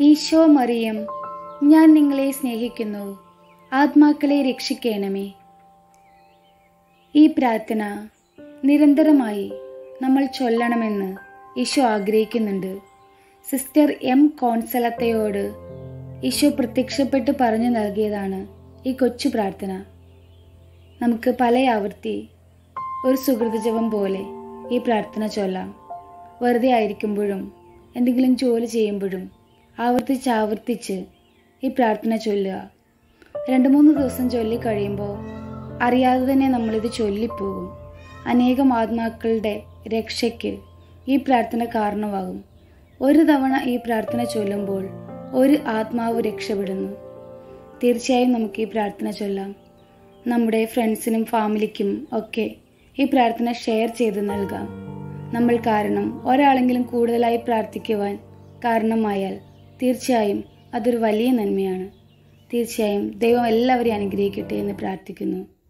ഈശോ മറിയം ഞാൻ നിങ്ങളെ സ്നേഹിക്കുന്നു ആത്മാക്കളെ രക്ഷിക്കണമേ ഈ പ്രാർത്ഥന നിരന്തരമായി നമ്മൾ ചൊല്ലണമെന്ന് ഈശോ ആഗ്രഹിക്കുന്നുണ്ട് സിസ്റ്റർ എം കോൺസലത്തയോട് ഈശോ പ്രത്യക്ഷപ്പെട്ട് പറഞ്ഞു നൽകിയതാണ് ഈ കൊച്ചു പ്രാർത്ഥന നമുക്ക് പല ആവർത്തി ഒരു സുഹൃതജപം പോലെ ഈ പ്രാർത്ഥന ചൊല്ലാം വെറുതെ ആയിരിക്കുമ്പോഴും എന്തെങ്കിലും ജോലി ചെയ്യുമ്പോഴും ആവർത്തിച്ച് ആവർത്തിച്ച് ഈ പ്രാർത്ഥന ചൊല്ലുക രണ്ട് മൂന്ന് ദിവസം ചൊല്ലി കഴിയുമ്പോൾ അറിയാതെ തന്നെ നമ്മളിത് ചൊല്ലിപ്പോകും അനേകം ആത്മാക്കളുടെ രക്ഷയ്ക്ക് ഈ പ്രാർത്ഥന കാരണമാകും ഒരു തവണ ഈ പ്രാർത്ഥന ചൊല്ലുമ്പോൾ ഒരു ആത്മാവ് രക്ഷപ്പെടുന്നു തീർച്ചയായും നമുക്ക് ഈ പ്രാർത്ഥന ചൊല്ലാം നമ്മുടെ ഫ്രണ്ട്സിനും ഫാമിലിക്കും ഒക്കെ ഈ പ്രാർത്ഥന ഷെയർ ചെയ്ത് നൽകാം നമ്മൾ കാരണം ഒരാളെങ്കിലും കൂടുതലായി പ്രാർത്ഥിക്കുവാൻ കാരണമായാൽ തീർച്ചയായും അതൊരു വലിയ നന്മയാണ് തീർച്ചയായും ദൈവം എല്ലാവരെയും അനുഗ്രഹിക്കട്ടെ എന്ന് പ്രാർത്ഥിക്കുന്നു